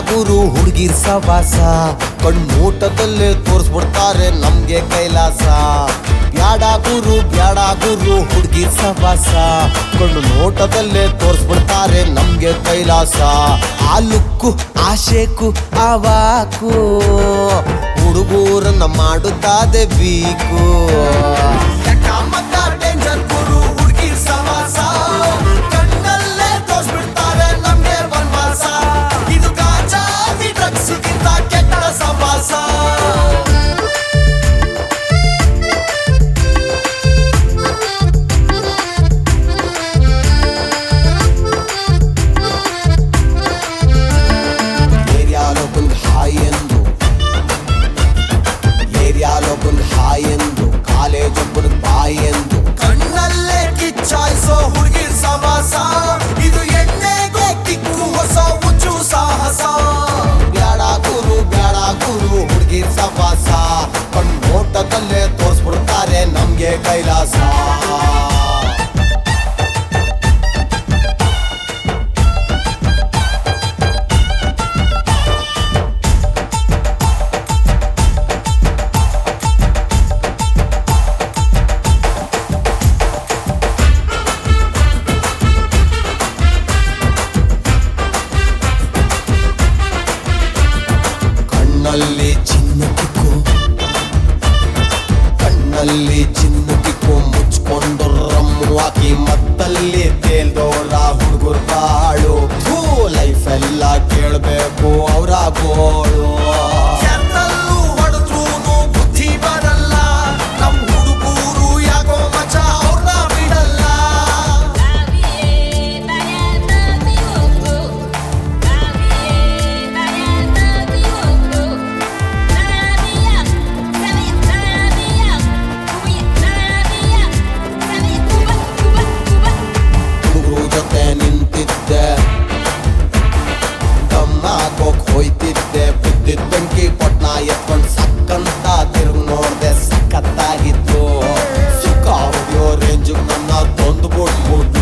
ಗುರು ಹುಡುಗಿರ್ ಸವಾಸ ಕಣ್ಣೋಟದಲ್ಲೇ ತೋರಿಸ್ಬಿಡ್ತಾರೆ ನಮ್ಗೆ ಕೈಲಾಸ ಬ್ಯಾಡ ಗುರು ಬ್ಯಾಡ ಗುರು ಹುಡುಗಿರ್ ಸವಾಸ ಕಣ್ಣು ನೋಟದಲ್ಲೇ ತೋರಿಸ್ಬಿಡ್ತಾರೆ ನಮ್ಗೆ ಕೈಲಾಸ ಆ ಲುಕ್ಕು ಆ ಶೇಕು ಆ ವಾಕು ಹುಡುಗೂರನ್ನ ಮಾಡುತ್ತಾದೆ ಬೀಕು ಡೇಂಜರ್ ಗುರು ಹುಡುಗಿರ್ ಸವಾಸ ಕಣ್ಣಲ್ಲೇ ತೋರಿಸ್ಬಿಡ್ತಾರೆ ನಮ್ಗೆ ವನವಾಸ ಇದು ಗಾಂಜಾ ಡ್ರಗ್ಸ್ ಗಿಂತ ಕೆಟ್ಟ ಸವಾಸ ఏరియాలో కొంగ్ హాయ్ ఎందు ಏರಿಯಾలో కొంಗ್ హాయ్ ಎಂದು ಕಾಲೇಜ್ ಒಬ್ಬನಿಗೆ ಬಾಯ್ ಎಂದು ಕಣ್ಣಲ್ಲೇ ಕಿಚ್ಚಾಯಿಸೋ ಹುಡುಗಿರ್ ಸವಾಸ ಇದು ಎಣ್ಣೆಗೆ ಕಿಕ್ಕು ಹೊಸ ಹುಚ್ಚು ಸಾಹಸ ಬ್ಯಾಡ ಗುರು ಬ್ಯಾಡ ಗುರು ಹುಡುಗಿರ್ ಸವಾಸ ಕಣ್ಣೋಟದಲ್ಲೇ ತೋರಿಸ್ಬಿಡ್ತಾರೆ ನಮ್ಗೆ ಕೈಲಾಸ ಕಣ್ಣಲ್ಲಿ ಚಿನ್ನ ಕಿಕ್ಕು ಕಣ್ಣಲ್ಲಿ ಚಿನ್ನ ಕಿಕ್ಕು ಮುಚ್ಕೊಂಡು ರಮ್ಮು ಹಾಕಿ ಮತ್ತಲ್ಲಿ ತೇಲ್ದೋರ ಹುಡುಗರು ಬಾಳು ಥೂ ಲೈಫ್ ಎಲ್ಲ ಕೇಳಬೇಕು ಅವರ ಗೋಳು ಎನ್ನಲ್ಲೂ ಹೊಡೆದ್ರೂನು ಬುದ್ಧಿ ಬರಲ್ಲ ನಮ್ ಹುಡುಗರು ಯಾಕೋ ಮಚ ಅವ್ರನ್ನ ಬಿಡಲ್ಲ ಹುಡುಗರು ಜೊತೆ ನಿಂತಿದ್ದೆ ದಮ್ಮಾಗೋಕ್ ಹೋಯ್ತಿದ್ದೆ ಬಿದ್ದಿದ್ ಬೆಂಕಿ ಪಟ್ನ ಎತ್ಕೊಂಡ್ ಸಕ್ಕಂತ ತಿರುಗ್ ನೋಡ್ದೆ ಸಖತ್ತಾಗಿತ್ತು ಸುಖ ಹೊಡಿಯೋ ರೇಂಜ್ ನನ್ನ ತಂದು ಬಿಟ್ಬಿಟ್ಟು